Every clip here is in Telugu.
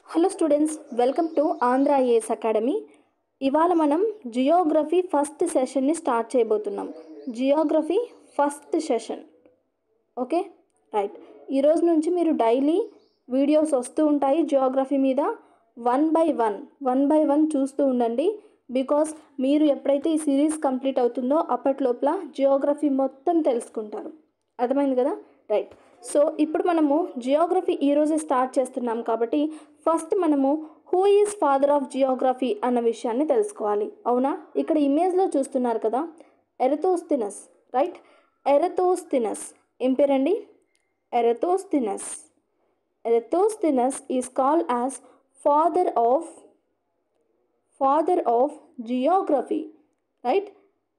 hello students welcome to Andhra IAS academy ఇవాళ మనం జియోగ్రఫీ ఫస్ట్ సెషన్ని స్టార్ట్ చేయబోతున్నాం geography first session okay right ఈరోజు నుంచి మీరు డైలీ వీడియోస్ వస్తూ ఉంటాయి జియోగ్రఫీ మీద one by one one by one చూస్తూ ఉండండి బికాస్ మీరు ఎప్పుడైతే ఈ సిరీస్ కంప్లీట్ అవుతుందో అప్పటిలోపల జియోగ్రఫీ మొత్తం తెలుసుకుంటారు అర్థమైంది కదా రైట్ సో ఇప్పుడు మనము జియోగ్రఫీ ఈరోజే స్టార్ట్ చేస్తున్నాం కాబట్టి ఫస్ట్ మనము who is father of geography అన్న విషయాన్ని తెలుసుకోవాలి అవునా ఇక్కడ ఇమేజ్లో చూస్తున్నారు కదా ఎరతోస్థినస్ రైట్ ఎరతోస్థినస్ ఏం పేరండి Eratosthenes Eratosthenes is called as father of father of geography right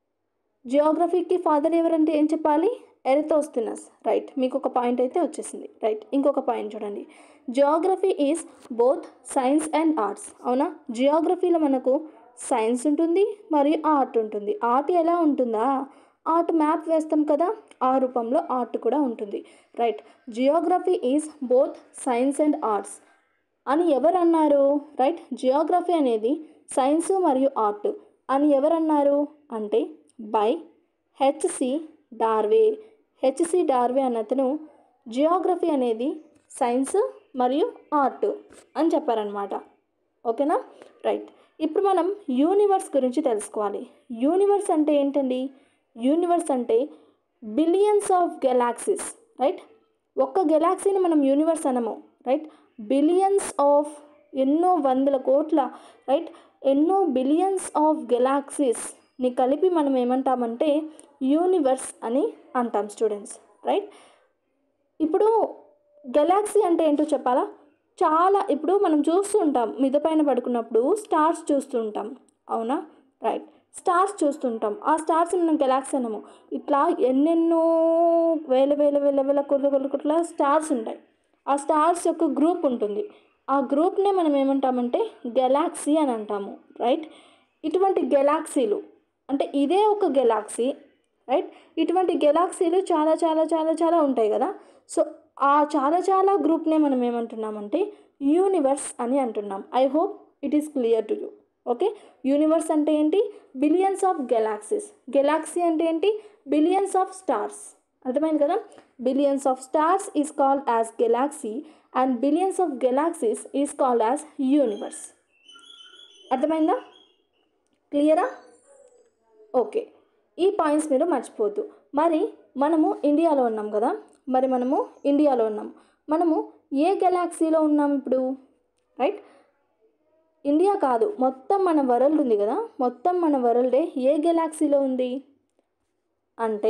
జియోగ్రఫీకి ఫాదర్ ఎవరంటే ఏం చెప్పాలి ఎరతోస్థినస్ రైట్ మీకు ఒక పాయింట్ అయితే వచ్చేసింది రైట్ ఇంకొక పాయింట్ చూడండి geography is both science and arts అవునా జియోగ్రఫీలో మనకు సైన్స్ ఉంటుంది మరియు ఆర్ట్ ఉంటుంది ఆర్ట్ ఎలా ఉంటుందా ఆర్ట్ మ్యాప్ వేస్తాం కదా ఆ రూపంలో ఆర్ట్ కూడా ఉంటుంది right geography is both science and arts అని ఎవరు అన్నారు రైట్ జియోగ్రఫీ అనేది సైన్స్ మరియు ఆర్ట్ అని ఎవరన్నారు అంటే by H C Darby H C Darby అన్నతను జియోగ్రఫీ అనేది సైన్స్ మరియు ఆర్ట్ అని చెప్పారనమాట ఓకేనా రైట్ ఇప్పుడు మనం యూనివర్స్ గురించి తెలుసుకోవాలి యూనివర్స్ అంటే ఏంటండి యూనివర్స్ అంటే బిలియన్స్ ఆఫ్ గెలాక్సీస్ రైట్ ఒక్క గెలాక్సీని మనం యూనివర్స్ అనము రైట్ బిలియన్స్ ఆఫ్ ఎన్నో వందల కోట్ల రైట్ ఎన్నో బిలియన్స్ ఆఫ్ గెలాక్సీస్ని కలిపి మనం ఏమంటామంటే యూనివర్స్ అని అంటాం స్టూడెంట్స్ రైట్ ఇప్పుడు గెలాక్సీ అంటే ఏంటో చెప్పాలా చాలా ఇప్పుడు మనం చూస్తూ ఉంటాం మిద పైన పడుకున్నప్పుడు స్టార్స్ చూస్తూ ఉంటాం అవునా రైట్ స్టార్స్ చూస్తుంటాం ఆ స్టార్స్ మనం గెలాక్సీ అనము ఇట్లా ఎన్నెన్నో వేల వేల వేల వేల కొట్ల కొట్ల కొట్ల స్టార్స్ ఉంటాయి ఆ స్టార్స్ యొక్క గ్రూప్ ఉంటుంది ఆ గ్రూప్నే మనం ఏమంటామంటే గెలాక్సీ అని అంటాము రైట్ ఇటువంటి గెలాక్సీలు అంటే ఇదే ఒక గెలాక్సీ రైట్ ఇటువంటి గెలాక్సీలు చాలా చాలా చాలా చాలా ఉంటాయి కదా సో ఆ చాలా చాలా గ్రూప్నే మనం ఏమంటున్నామంటే యూనివర్స్ అని అంటున్నాం I hope it is clear to you okay universe అంటే ఏంటి బిలియన్స్ ఆఫ్ గెలాక్సీస్ గెలాక్సీ అంటే ఏంటి బిలియన్స్ ఆఫ్ స్టార్స్ అర్థమైంది కదా billions of stars is called as galaxy and billions of galaxies is called as universe అర్థమైందా క్లియరా ఓకే ఈ పాయింట్స్ మీరు మర్చిపోద్దు మరి మనము ఇండియాలో ఉన్నాం కదా మరి మనము ఇండియాలో ఉన్నాం మనము ఏ గెలాక్సీలో ఉన్నాం ఇప్పుడు రైట్ ఇండియా కాదు మొత్తం మన వరల్డ్ ఉంది కదా మొత్తం మన వరల్డే ఏ గెలాక్సీలో ఉంది అంటే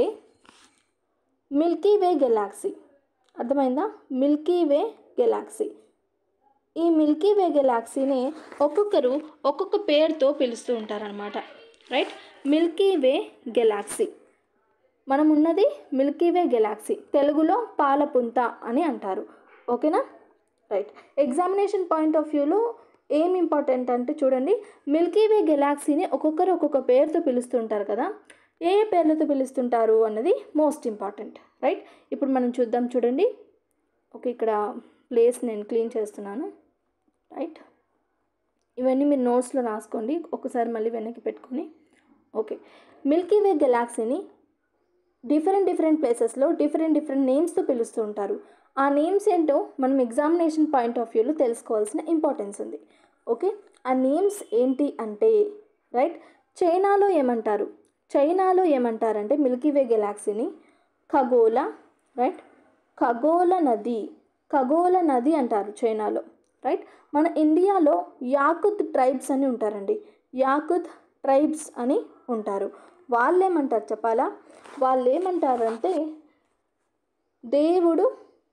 మిల్కీ వే గెలాక్సీ అర్థమైందా మిల్కీ వే గెలాక్సీ ఈ మిల్కీ వే గెలాక్సీని ఒక్కొక్కరు ఒక్కొక్క పేరుతో పిలుస్తూ ఉంటారనమాట రైట్ మిల్కీ వే గెలాక్సీ మనం ఉన్నది మిల్కీ వే గెలాక్సీ తెలుగులో పాలపుంత అని అంటారు ఓకేనా రైట్ ఎగ్జామినేషన్ పాయింట్ ఆఫ్ వ్యూలో ఏం ఇంపార్టెంట్ అంటే చూడండి మిల్కీ వే గెలాక్సీని ఒక్కొక్కరు ఒక్కొక్క పేరుతో పిలుస్తుంటారు కదా ఏ ఏ పేర్లతో పిలుస్తుంటారు అన్నది మోస్ట్ ఇంపార్టెంట్ రైట్ ఇప్పుడు మనం చూద్దాం చూడండి ఓకే ఇక్కడ ప్లేస్ నేను క్లీన్ చేస్తున్నాను రైట్ ఇవన్నీ మీరు నోట్స్లో రాసుకోండి ఒకసారి మళ్ళీ వెనక్కి పెట్టుకొని ఓకే మిల్కీ వే గెలాక్సీని డిఫరెంట్ డిఫరెంట్ ప్లేసెస్లో డిఫరెంట్ డిఫరెంట్ నేమ్స్తో పిలుస్తూ ఉంటారు ఆ నేమ్స్ ఏంటో మనం ఎగ్జామినేషన్ పాయింట్ ఆఫ్ వ్యూలో తెలుసుకోవాల్సిన ఇంపార్టెన్స్ ఉంది ఓకే ఆ నేమ్స్ ఏంటి అంటే రైట్ చైనాలో ఏమంటారు చైనాలో ఏమంటారంటే మిల్కీ వే గెలాక్సీని ఖగోళ రైట్ ఖగోళ నది ఖగోళ నది అంటారు చైనాలో రైట్ మన ఇండియాలో యాకుత్ ట్రైబ్స్ అని ఉంటారండి యాకుత్ ట్రైబ్స్ అని ఉంటారు వాళ్ళు ఏమంటారు చెప్పాలా వాళ్ళు ఏమంటారంటే దేవుడు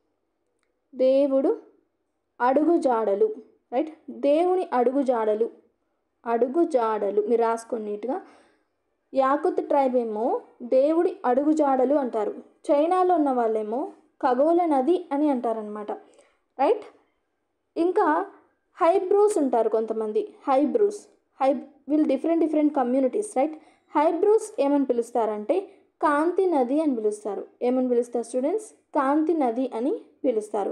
దేవుడు అడుగు జాడలు రైట్ దేవుని అడుగు జాడలు అడుగు జాడలు మీరు రాసుకోండి నీట్గా యాకుత్ ట్రైబ్ ఏమో దేవుడి అడుగు జాడలు అంటారు చైనాలో ఉన్న వాళ్ళేమో ఖగోళ నది అని అంటారనమాట రైట్ ఇంకా హైబ్రూస్ ఉంటారు కొంతమంది హైబ్రూస్ హై వీళ్ళు different different communities right Hebrews ఏమని పిలుస్తారంటే కాంతి నది అని పిలుస్తారు ఏమని పిలుస్తారు స్టూడెంట్స్ కాంతి నది అని పిలుస్తారు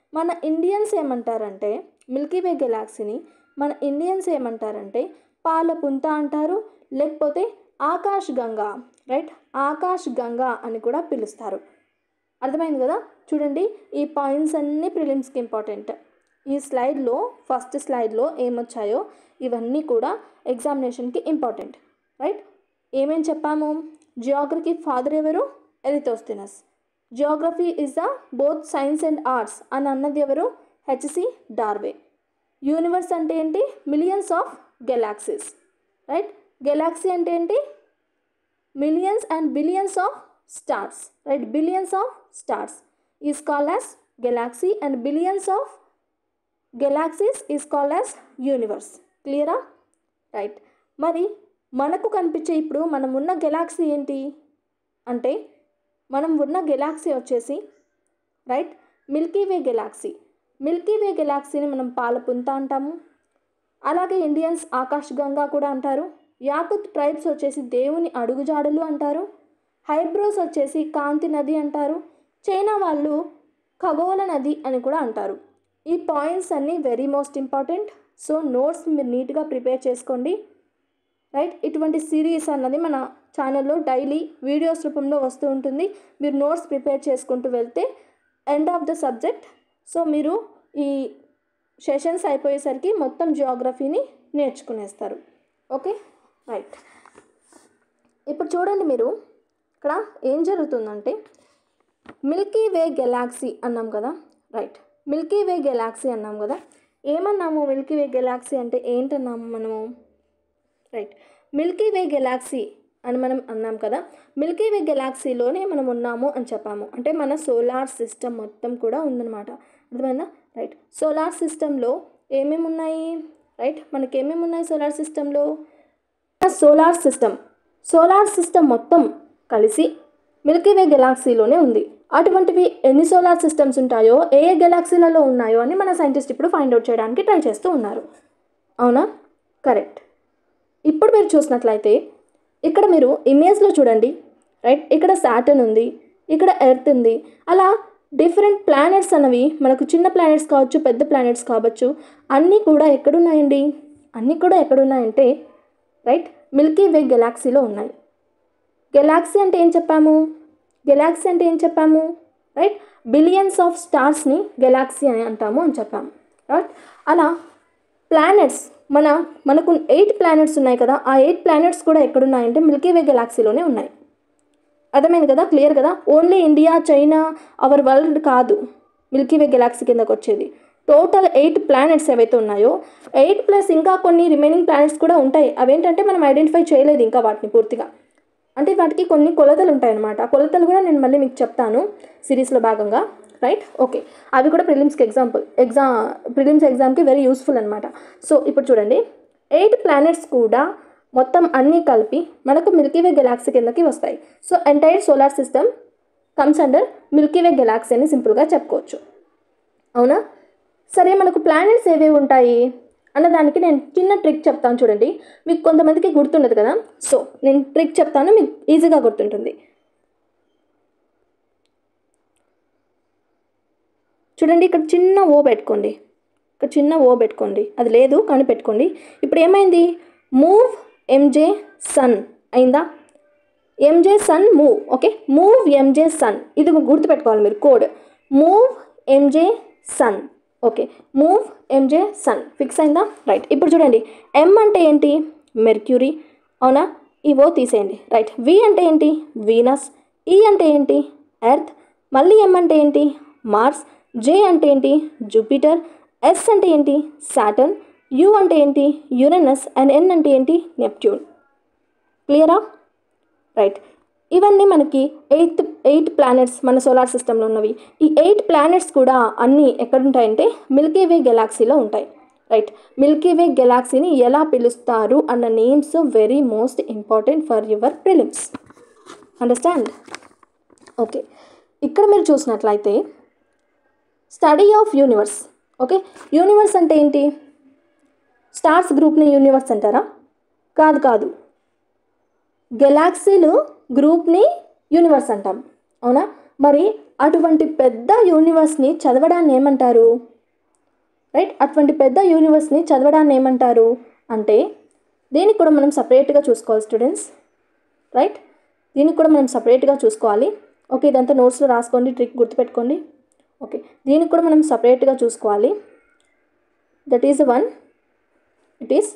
మన ఇండియన్స్ ఏమంటారంటే మిల్కీ వే గెలాక్సీని మన ఇండియన్స్ ఏమంటారంటే పాలపుంత అంటారు లేకపోతే ఆకాశ్ గంగా రైట్ ఆకాశ్ గంగా అని కూడా పిలుస్తారు అర్థమైంది కదా చూడండి ఈ పాయింట్స్ అన్నీ ప్రిలిమ్స్కి ఇంపార్టెంట్ ఈ స్లైడ్లో ఫస్ట్ స్లైడ్లో ఏమొచ్చాయో ఇవన్నీ కూడా ఎగ్జామినేషన్కి ఇంపార్టెంట్ రైట్ ఏమేం చెప్పాము జియోగ్రఫీ ఫాదర్ ఎవరు Eratosthenes geography is the both science and arts అని అన్నది ఎవరు హెచ్సి డార్వే యూనివర్స్ అంటే ఏంటి millions of galaxies right galaxy అంటే ఏంటి millions and billions of stars right billions of stars is called as galaxy and billions of galaxies is called as universe క్లియరా రైట్ మరి మనకు కనిపించే ఇప్పుడు మనం ఉన్న గెలాక్సీ ఏంటి అంటే మనం ఉన్న గెలాక్సీ వచ్చేసి రైట్ మిల్కీ వే గెలాక్సీ మిల్కీ వే గెలాక్సీని మనం పాలపుంత అంటాము అలాగే ఇండియన్స్ ఆకాశ్ గంగా కూడా అంటారు యాకుత్ ట్రైబ్స్ వచ్చేసి దేవుని అడుగుజాడలు అంటారు హైబ్రోస్ వచ్చేసి కాంతి నది అంటారు చైనా వాళ్ళు ఖగోళ నది అని కూడా అంటారు ఈ పాయింట్స్ అన్నీ very most important so notes మీరు నీట్గా ప్రిపేర్ చేసుకోండి రైట్ ఇటువంటి సిరీస్ అన్నది మన ఛానల్లో డైలీ వీడియోస్ రూపంలో వస్తూ ఉంటుంది మీరు నోట్స్ ప్రిపేర్ చేసుకుంటూ వెళ్తే end of the subject so మీరు ఈ సెషన్స్ అయిపోయేసరికి మొత్తం జియోగ్రఫీని నేర్చుకునేస్తారు ఓకే రైట్ ఇప్పుడు చూడండి మీరు ఇక్కడ ఏం జరుగుతుందంటే మిల్కీ వే గెలాక్సీ అన్నాం కదా రైట్ మిల్కీ వే గెలాక్సీ అన్నాం కదా ఏమన్నాము మిల్కీ వే గెలాక్సీ అంటే ఏంటన్నాము మనము రైట్ మిల్కీ వే గెలాక్సీ అని మనం అన్నాం కదా మిల్కీ వే గెలాక్సీలోనే మనం ఉన్నాము అని చెప్పాము అంటే మన సోలార్ సిస్టమ్ మొత్తం కూడా ఉందన్నమాట అర్థమైందా రైట్ సోలార్ సిస్టంలో ఏమేమి ఉన్నాయి రైట్ మనకి ఏమేమి ఉన్నాయి సోలార్ సిస్టంలో సోలార్ సిస్టమ్ సోలార్ సిస్టమ్ మొత్తం కలిసి మిల్కీ వే గెలాక్సీలోనే ఉంది అటువంటివి ఎన్ని సోలార్ సిస్టమ్స్ ఉంటాయో ఏ ఏ గెలాక్సీలలో ఉన్నాయో అని మన సైంటిస్ట్ ఇప్పుడు ఫైండ్ అవుట్ చేయడానికి ట్రై చేస్తూ ఉన్నారు అవునా కరెక్ట్ ఇప్పుడు మీరు చూసినట్లయితే ఇక్కడ మీరు ఇమేజ్లో చూడండి రైట్ ఇక్కడ సాటర్న్ ఉంది ఇక్కడ ఎర్త్ ఉంది అలా డిఫరెంట్ ప్లానెట్స్ అన్నవి మనకు చిన్న ప్లానెట్స్ కావచ్చు పెద్ద ప్లానెట్స్ కావచ్చు అన్నీ కూడా ఎక్కడున్నాయండి అన్నీ కూడా ఎక్కడున్నాయంటే రైట్ మిల్కీ వే గెలాక్సీలో ఉన్నాయి గెలాక్సీ అంటే ఏం చెప్పాము గెలాక్సీ అంటే ఏం చెప్పాము రైట్ బిలియన్స్ ఆఫ్ స్టార్స్ని గెలాక్సీ అని అంటాము అని చెప్పాము రైట్ అలా ప్లానెట్స్ మన మనకు ఎయిట్ ప్లానెట్స్ ఉన్నాయి కదా ఆ ఎయిట్ ప్లానెట్స్ కూడా ఎక్కడున్నాయంటే మిల్కీ వే గెలాక్సీలోనే ఉన్నాయి అర్థమైంది కదా క్లియర్ కదా only India China our world కాదు మిల్కీ వే గెలాక్సీ కిందకు వచ్చేది టోటల్ ఎయిట్ ప్లానెట్స్ ఏవైతే ఉన్నాయో ఎయిట్ ప్లస్ ఇంకా కొన్ని రిమైనింగ్ ప్లానెట్స్ కూడా ఉంటాయి అవేంటంటే మనం ఐడెంటిఫై చేయలేదు ఇంకా వాటిని పూర్తిగా అంటే వాటికి కొన్ని కొలతలు ఉంటాయన్నమాట ఆ కొలతలు కూడా నేను మళ్ళీ మీకు చెప్తాను సిరీస్లో భాగంగా రైట్ ఓకే అవి కూడా ప్రిలిమ్స్కి ఎగ్జాంపుల్ ఎగ్జామ్ ప్రిలిమ్స్ ఎగ్జామ్కి వెరీ యూస్ఫుల్ అనమాట సో ఇప్పుడు చూడండి ఎయిట్ ప్లానెట్స్ కూడా మొత్తం అన్నీ కలిపి మనకు మిల్కీవే గెలాక్సీ కిందకి వస్తాయి so entire solar system comes under Milky Way galaxy అని సింపుల్గా చెప్పుకోవచ్చు అవునా సరే మనకు ప్లానెట్స్ ఏవేవి ఉంటాయి అన్నదానికి నేను చిన్న ట్రిక్ చెప్తాను చూడండి మీకు కొంతమందికి గుర్తుండదు కదా సో నేను ట్రిక్ చెప్తాను మీకు ఈజీగా గుర్తుంటుంది చూడండి ఇక్కడ చిన్న ఓ పెట్టుకోండి ఇక్కడ చిన్న ఓ పెట్టుకోండి అది లేదు కానీ పెట్టుకోండి ఇప్పుడు ఏమైంది మూవ్ ఎంజే సన్ అయిందా M J sun move okay move M J sun ఇది గుర్తుపెట్టుకోవాలి మీరు code move M J sun okay move M J sun fix అయిందా రైట్ ఇప్పుడు చూడండి ఎం అంటే ఏంటి మెర్క్యూరీ అవునా ఈ ఓ తీసేయండి రైట్ వి అంటే ఏంటి వీనస్ ఈ అంటే ఏంటి ఎర్త్ మళ్ళీ ఎం అంటే ఏంటి మార్స్ జే అంటే ఏంటి జూపిటర్ ఎస్ అంటే ఏంటి సాటర్న్ యు అంటే ఏంటి యురెనస్ అండ్ ఎన్ అంటే ఏంటి నెప్ట్యూన్ క్లియరా రైట్ ఇవన్నీ మనకి ఎయిత్ ఎయిట్ ప్లానెట్స్ మన సోలార్ సిస్టంలో ఉన్నవి ఈ ఎయిట్ ప్లానెట్స్ కూడా అన్నీ ఎక్కడుంటాయంటే మిల్కీ వే గెలాక్సీలో ఉంటాయి రైట్ మిల్కీ వే గెలాక్సీని ఎలా పిలుస్తారు అన్న names very most important for your prelims understand okay ఇక్కడ మీరు చూసినట్లయితే study of universe okay universe అంటే ఏంటి స్టార్స్ గ్రూప్ని యూనివర్స్ అంటారా కాదు కాదు గెలాక్సీలు గ్రూప్ని యూనివర్స్ అంటాం అవునా మరి అటువంటి పెద్ద యూనివర్స్ని చదవడాన్ని ఏమంటారు రైట్ అటువంటి పెద్ద యూనివర్స్ని చదవడాన్ని ఏమంటారు అంటే దీనికి కూడా మనం సపరేట్గా చూసుకోవాలి స్టూడెంట్స్ రైట్ దీనికి కూడా మనం సపరేట్గా చూసుకోవాలి ఓకే ఇదంతా నోట్స్లో రాసుకోండి ట్రిక్ గుర్తుపెట్టుకోండి ఓకే దీనికి కూడా మనం సపరేట్గా చూసుకోవాలి that is one it is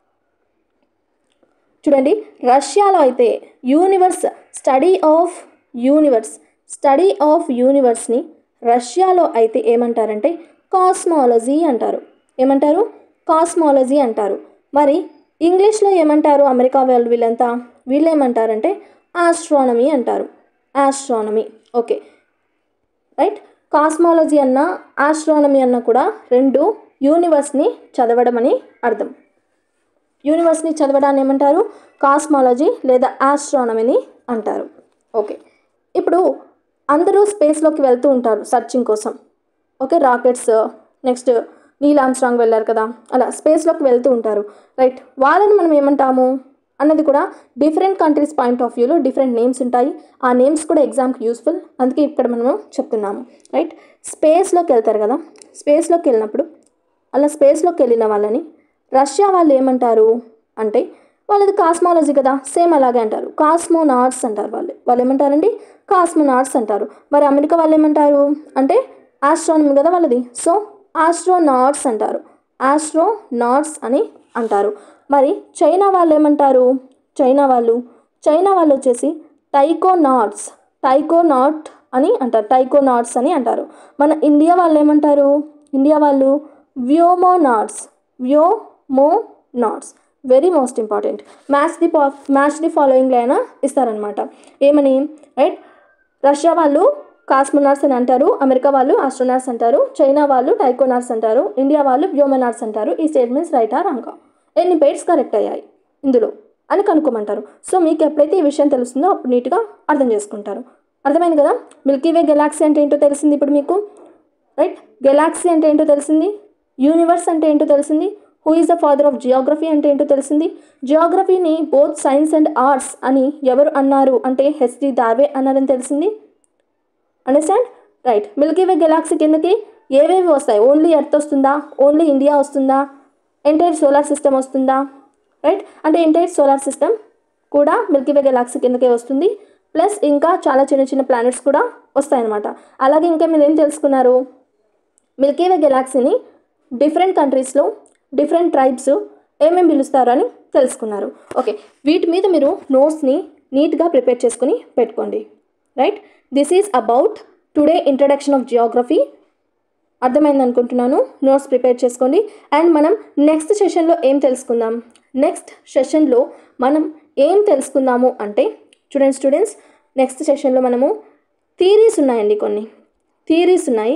చూడండి రష్యాలో అయితే universe study of universe study of యూనివర్స్ని రష్యాలో అయితే ఏమంటారంటే కాస్మాలజీ అంటారు ఏమంటారు కాస్మాలజీ అంటారు మరి ఇంగ్లీష్లో ఏమంటారు అమెరికా వాళ్ళు వీళ్ళంతా వీళ్ళు ఏమంటారంటే ఆస్ట్రానమీ అంటారు ఆస్ట్రానమీ ఓకే రైట్ కాస్మాలజీ అన్న ఆస్ట్రానమీ అన్న కూడా రెండు యూనివర్స్ని చదవడం అని అర్థం యూనివర్స్ని చదవడాన్ని ఏమంటారు కాస్మాలజీ లేదా ఆస్ట్రానమీని అంటారు ఓకే ఇప్పుడు అందరూ స్పేస్లోకి వెళ్తూ ఉంటారు సర్చింగ్ కోసం okay rockets next Neil Armstrong వెళ్ళారు కదా అలా స్పేస్లోకి వెళ్తూ ఉంటారు రైట్ వాళ్ళని మనం ఏమంటాము అన్నది కూడా డిఫరెంట్ కంట్రీస్ పాయింట్ ఆఫ్ వ్యూలో డిఫరెంట్ నేమ్స్ ఉంటాయి ఆ నేమ్స్ కూడా ఎగ్జామ్కి యూస్ఫుల్ అందుకే ఇక్కడ మనము చెప్తున్నాము రైట్ స్పేస్లోకి వెళ్తారు కదా స్పేస్లోకి వెళ్ళినప్పుడు అలా స్పేస్లోకి వెళ్ళిన వాళ్ళని రష్యా వాళ్ళు ఏమంటారు అంటే వాళ్ళది కాస్మాలజీ కదా సేమ్ అలాగే అంటారు కాస్మోనాట్స్ అంటారు వాళ్ళు వాళ్ళు ఏమంటారండి కాస్మోనాట్స్ అంటారు మరి అమెరికా వాళ్ళు ఏమంటారు అంటే ఆస్ట్రానమీ కదా వాళ్ళది సో ఆస్ట్రోనాట్స్ అంటారు ఆస్ట్రోనాట్స్ అని అంటారు మరి చైనా వాళ్ళు ఏమంటారు చైనా వాళ్ళు చైనా వాళ్ళు వచ్చేసి టైకోనాట్స్ టైకోనాట్ అని అంటారు టైకోనాట్స్ అని అంటారు మన ఇండియా వాళ్ళు ఏమంటారు ఇండియా వాళ్ళు vyomanauts vyomanauts very most important match the పా మ్యాచ్ ది ఫాలోయింగ్ లైన్ ఇస్తారనమాట ఏమని రైట్ రష్యా వాళ్ళు కాస్మోనాట్స్ అని అంటారు అమెరికా వాళ్ళు ఆస్ట్రోనాట్స్ అంటారు చైనా వాళ్ళు టైకోనాట్స్ అంటారు ఇండియా వాళ్ళు వ్యోమనాట్స్ అంటారు ఈ స్టేట్మెంట్స్ రైట్ ఆర్ రాంగ్ ఎన్ని పేర్స్ కరెక్ట్ అయ్యాయి ఇందులో అని కనుక్కోమంటారు సో మీకు ఎప్పుడైతే ఈ విషయం తెలుస్తుందో అప్పుడు నీట్గా అర్థం చేసుకుంటారు అర్థమైంది కదా మిల్కీ వే గెలాక్సీ అంటే ఏంటో తెలిసింది ఇప్పుడు మీకు రైట్ గెలాక్సీ అంటే ఏంటో తెలిసింది యూనివర్స్ అంటే ఏంటో తెలిసింది who is the father of geography అంటే ఏంటో తెలిసింది జియోగ్రఫీని బోత్ సైన్స్ అండ్ ఆర్ట్స్ అని ఎవరు అన్నారు అంటే హెచ్డి దార్వే అన్నారని తెలిసింది అండర్స్టాండ్ రైట్ మిల్కీ వే గెలాక్సీ కిందకి ఏవేవి వస్తాయి ఓన్లీ ఎర్త్ వస్తుందా ఓన్లీ ఇండియా వస్తుందా ఎంటైర్ సోలార్ సిస్టమ్ వస్తుందా రైట్ అంటే ఎంటైర్ సోలార్ సిస్టమ్ కూడా మిల్కీ వే గెలాక్సీ కిందకే వస్తుంది ప్లస్ ఇంకా చాలా చిన్న చిన్న ప్లానెట్స్ కూడా వస్తాయన్నమాట అలాగే ఇంకా మీరు ఏం తెలుసుకున్నారు మిల్కీ వే గెలాక్సీని డిఫరెంట్ కంట్రీస్లో డిఫరెంట్ ట్రైబ్స్ ఏమేమి పిలుస్తారు అని తెలుసుకున్నారు ఓకే వీటి మీద మీరు నోట్స్ని నీట్గా ప్రిపేర్ చేసుకుని పెట్టుకోండి right this is about today introduction of geography అర్థమైంది అనుకుంటున్నాను నోట్స్ ప్రిపేర్ చేసుకోండి అండ్ మనం నెక్స్ట్ సెషన్లో ఏం తెలుసుకుందాం నెక్స్ట్ సెషన్లో మనం ఏం తెలుసుకుందాము అంటే చూడండి స్టూడెంట్స్ నెక్స్ట్ సెషన్లో మనము థీరీస్ ఉన్నాయండి కొన్ని థీరీస్ ఉన్నాయి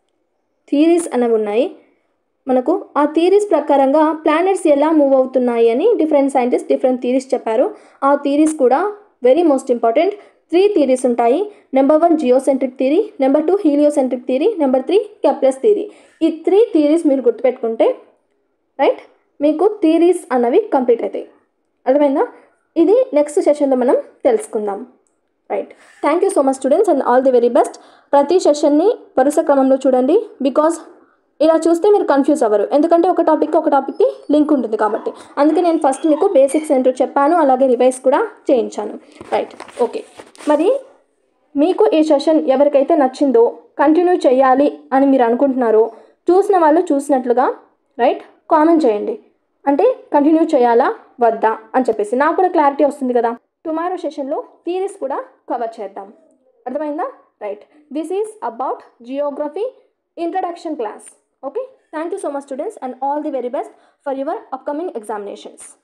థీరీస్ అనేవి ఉన్నాయి మనకు ఆ థీరీస్ ప్రకారంగా ప్లానెట్స్ ఎలా మూవ్ అవుతున్నాయి అని డిఫరెంట్ సైంటిస్ట్ డిఫరెంట్ థీరీస్ చెప్పారు ఆ థీరీస్ కూడా very most important three theories ఉంటాయి number one geocentric theory number two heliocentric theory number three Kepler's theory ఈ త్రీ థీరీస్ మీరు గుర్తుపెట్టుకుంటే రైట్ మీకు థీరీస్ అన్నవి కంప్లీట్ అవుతాయి అర్థమైందా ఇది నెక్స్ట్ సెషన్లో మనం తెలుసుకుందాం right thank you so much students and all the very best ప్రతి సెషన్ని వరుస క్రమంలో చూడండి బికాజ్ ఇలా చూస్తే మీరు కన్ఫ్యూజ్ అవ్వరు ఎందుకంటే ఒక టాపిక్ ఒక టాపిక్కి లింక్ ఉంటుంది కాబట్టి అందుకే నేను ఫస్ట్ మీకు బేసిక్స్ ఏంటో చెప్పాను అలాగే రివైజ్ కూడా చేయించాను రైట్ ఓకే మరి మీకు ఈ సెషన్ ఎవరికైతే నచ్చిందో కంటిన్యూ చేయాలి అని మీరు అనుకుంటున్నారో చూసిన వాళ్ళు చూసినట్లుగా రైట్ కామెంట్ చేయండి అంటే కంటిన్యూ చేయాలా వద్దా అని చెప్పేసి నాకు కూడా క్లారిటీ వస్తుంది కదా టుమారో సెషన్లో థీరీస్ కూడా కవర్ చేద్దాం అర్థమైందా right this is about geography introduction class okay thank you so much students and all the very best for your upcoming examinations